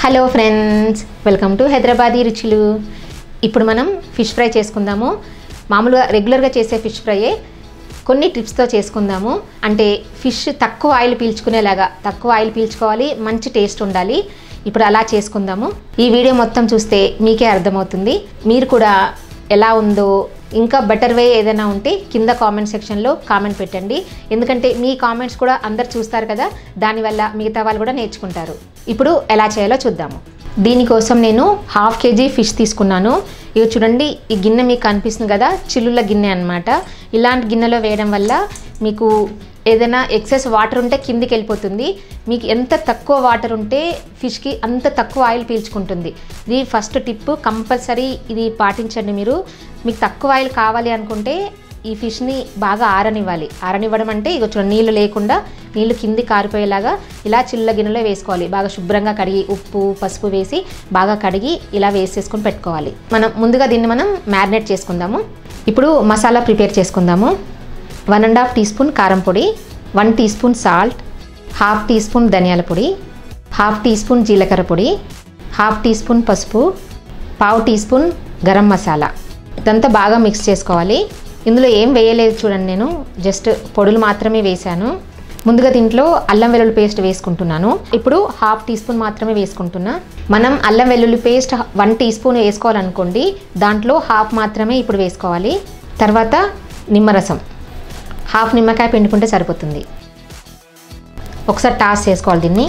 hello friends welcome to Hyderabadi రుచులు ఇప్పుడు మనం ఫిష్ ఫ్రై చేసుకుందాము మామూలుగా రెగ్యులర్గా చేసే ఫిష్ ఫ్రైయే కొన్ని టిప్స్తో చేసుకుందాము అంటే ఫిష్ తక్కువ ఆయిల్ పీల్చుకునేలాగా తక్కువ ఆయిల్ పీల్చుకోవాలి మంచి టేస్ట్ ఉండాలి ఇప్పుడు అలా చేసుకుందాము ఈ వీడియో మొత్తం చూస్తే మీకే అర్థమవుతుంది మీరు కూడా ఎలా ఉందో ఇంకా బెటర్ వే ఏదైనా ఉంటే కింద కామెంట్ సెక్షన్లో కామెంట్ పెట్టండి ఎందుకంటే మీ కామెంట్స్ కూడా అందరు చూస్తారు కదా దానివల్ల మిగతా వాళ్ళు కూడా నేర్చుకుంటారు ఇప్పుడు ఎలా చేయాలో చూద్దాము దీనికోసం నేను హాఫ్ కేజీ ఫిష్ తీసుకున్నాను ఇవి చూడండి ఈ గిన్నె మీకు కనిపిస్తుంది కదా చిల్లుల గిన్నె అన్నమాట ఇలాంటి గిన్నెలో వేయడం వల్ల మీకు ఏదైనా ఎక్సెస్ వాటర్ ఉంటే కిందికి వెళ్ళిపోతుంది మీకు ఎంత తక్కువ వాటర్ ఉంటే ఫిష్కి అంత తక్కువ ఆయిల్ పీల్చుకుంటుంది ఇది ఫస్ట్ టిప్ కంపల్సరీ ఇది పాటించండి మీరు మీకు తక్కువ ఆయిల్ కావాలి అనుకుంటే ఈ ఫిష్ని బాగా ఆరనివ్వాలి ఆరనివ్వడం అంటే ఇక చూడండి నీళ్ళు లేకుండా నీళ్ళు కింది కారిపోయేలాగా ఇలా చిల్ల గిన్నెలో వేసుకోవాలి బాగా శుభ్రంగా కడిగి ఉప్పు పసుపు వేసి బాగా కడిగి ఇలా వేసేసుకొని పెట్టుకోవాలి మనం ముందుగా దీన్ని మనం మ్యారినేట్ చేసుకుందాము ఇప్పుడు మసాలా ప్రిపేర్ చేసుకుందాము one and half teaspoon కారం పొడి one teaspoon salt half teaspoon ధనియాల పొడి హాఫ్ టీ స్పూన్ జీలకర్ర పొడి హాఫ్ టీ స్పూన్ పసుపు పావు టీ స్పూన్ గరం మసాలా ఇదంతా బాగా మిక్స్ చేసుకోవాలి ఇందులో ఏం వేయలేదు చూడండి నేను జస్ట్ పొడులు మాత్రమే వేశాను ముందుగా దీంట్లో అల్లం వెల్లుల్లి పేస్ట్ వేసుకుంటున్నాను ఇప్పుడు హాఫ్ టీ స్పూన్ మాత్రమే వేసుకుంటున్నా మనం అల్లం వెల్లుల్లి పేస్ట్ వన్ టీ స్పూన్ వేసుకోవాలనుకోండి దాంట్లో హాఫ్ మాత్రమే ఇప్పుడు వేసుకోవాలి తర్వాత నిమ్మరసం హాఫ్ నిమ్మకాయ పిండుకుంటే సరిపోతుంది ఒకసారి టాస్ చేసుకోవాలి దీన్ని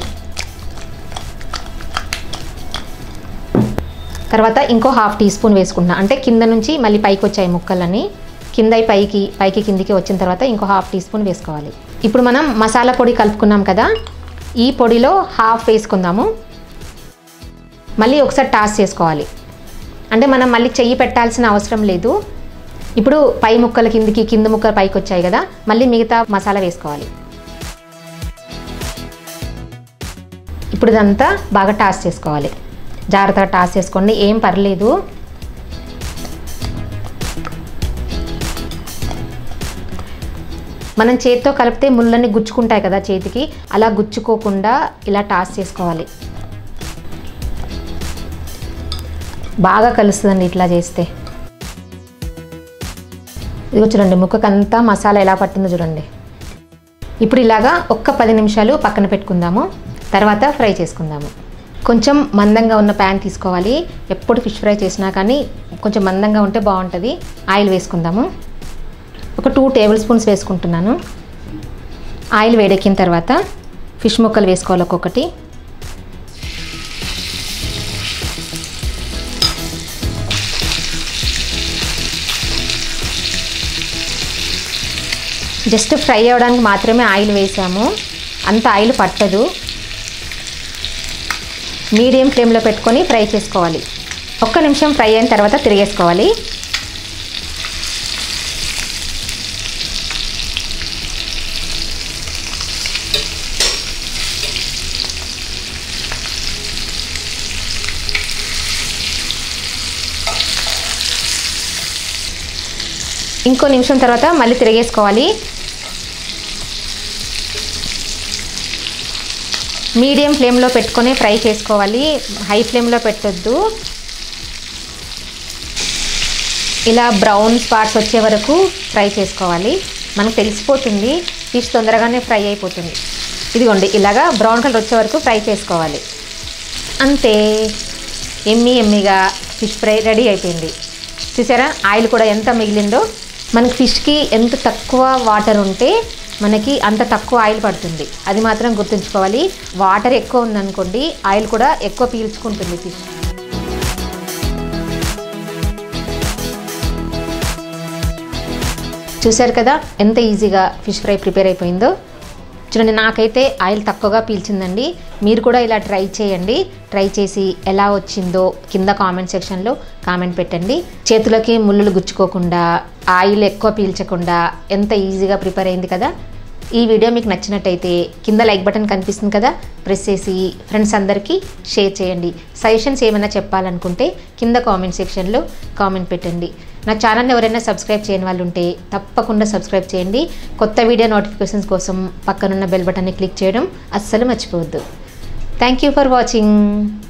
తర్వాత ఇంకో హాఫ్ టీ స్పూన్ వేసుకుంటున్నా అంటే కింద నుంచి మళ్ళీ పైకి వచ్చాయి ముక్కలన్నీ కింద పైకి పైకి కిందికి వచ్చిన తర్వాత ఇంకో హాఫ్ టీ స్పూన్ వేసుకోవాలి ఇప్పుడు మనం మసాలా పొడి కలుపుకున్నాం కదా ఈ పొడిలో హాఫ్ వేసుకుందాము మళ్ళీ ఒకసారి టాస్ చేసుకోవాలి అంటే మనం మళ్ళీ చెయ్యి పెట్టాల్సిన అవసరం లేదు ఇప్పుడు పై ముక్కల కిందికి కింద ముక్కలు పైకి వచ్చాయి కదా మళ్ళీ మిగతా మసాలా వేసుకోవాలి ఇప్పుడు ఇదంతా బాగా టాస్ చేసుకోవాలి జాగ్రత్తగా టాస్ చేసుకోండి ఏం పర్లేదు మనం చేతితో కలిపితే ముళ్ళని గుచ్చుకుంటాయి కదా చేతికి అలా గుచ్చుకోకుండా ఇలా టాస్ చేసుకోవాలి బాగా కలుస్తుందండి ఇట్లా చేస్తే ఇదిగో చూడండి ముక్కకంతా మసాలా ఎలా పట్టిందో చూడండి ఇప్పుడు ఇలాగా ఒక్క పది నిమిషాలు పక్కన పెట్టుకుందాము తర్వాత ఫ్రై చేసుకుందాము కొంచెం మందంగా ఉన్న ప్యాన్ తీసుకోవాలి ఎప్పుడు ఫిష్ ఫ్రై చేసినా కానీ కొంచెం మందంగా ఉంటే బాగుంటుంది ఆయిల్ వేసుకుందాము ఒక టూ టేబుల్ స్పూన్స్ వేసుకుంటున్నాను ఆయిల్ వేడెక్కిన తర్వాత ఫిష్ ముక్కలు వేసుకోవాలి ఒక్కొక్కటి జస్ట్ ఫ్రై అవ్వడానికి మాత్రమే ఆయిల్ వేసాము అంత ఆయిల్ పట్టదు మీడియం ఫ్లేమ్లో పెట్టుకొని ఫ్రై చేసుకోవాలి ఒక్క నిమిషం ఫ్రై అయిన తర్వాత తిరిగేసుకోవాలి ఇంకో నిమిషం తర్వాత మళ్ళీ తిరిగేసుకోవాలి మీడియం ఫ్లేమ్లో పెట్టుకొని ఫ్రై చేసుకోవాలి హై ఫ్లేమ్లో పెట్టొద్దు ఇలా బ్రౌన్ స్పాట్స్ వచ్చే వరకు ఫ్రై చేసుకోవాలి మనకు తెలిసిపోతుంది ఫిష్ తొందరగానే ఫ్రై అయిపోతుంది ఇదిగోండి ఇలాగా బ్రౌన్ కలర్ వచ్చే వరకు ఫ్రై చేసుకోవాలి అంతే ఎమ్మి ఎమ్మిగా ఫిష్ ఫ్రై రెడీ అయిపోయింది చూసారా ఆయిల్ కూడా ఎంత మిగిలిందో మనకి ఫిష్కి ఎంత తక్కువ వాటర్ ఉంటే మనకి అంత తక్కువ ఆయిల్ పడుతుంది అది మాత్రం గుర్తుంచుకోవాలి వాటర్ ఎక్కువ ఉందనుకోండి ఆయిల్ కూడా ఎక్కువ పీల్చుకుంటుంది ఫిష్ చూశారు కదా ఎంత ఈజీగా ఫిష్ ఫ్రై ప్రిపేర్ అయిపోయిందో చూడండి నాకైతే ఆయిల్ తక్కువగా పీల్చిందండి మీరు కూడా ఇలా ట్రై చేయండి ట్రై చేసి ఎలా వచ్చిందో కింద కామెంట్ సెక్షన్లో కామెంట్ పెట్టండి చేతులకి ముళ్ళులు గుచ్చుకోకుండా ఆయిల్ ఎక్కువ పీల్చకుండా ఎంత ఈజీగా ప్రిపేర్ అయింది కదా ఈ వీడియో మీకు నచ్చినట్టయితే కింద లైక్ బటన్ కనిపిస్తుంది కదా ప్రెస్ చేసి ఫ్రెండ్స్ అందరికీ షేర్ చేయండి సజెషన్స్ ఏమైనా చెప్పాలనుకుంటే కింద కామెంట్ సెక్షన్లో కామెంట్ పెట్టండి నా ఛానల్ని ఎవరైనా సబ్స్క్రైబ్ చేయని వాళ్ళు ఉంటే తప్పకుండా సబ్స్క్రైబ్ చేయండి కొత్త వీడియో నోటిఫికేషన్స్ కోసం పక్కనున్న బెల్ బటన్ని క్లిక్ చేయడం అస్సలు మర్చిపోవద్దు థ్యాంక్ యూ ఫర్ వాచింగ్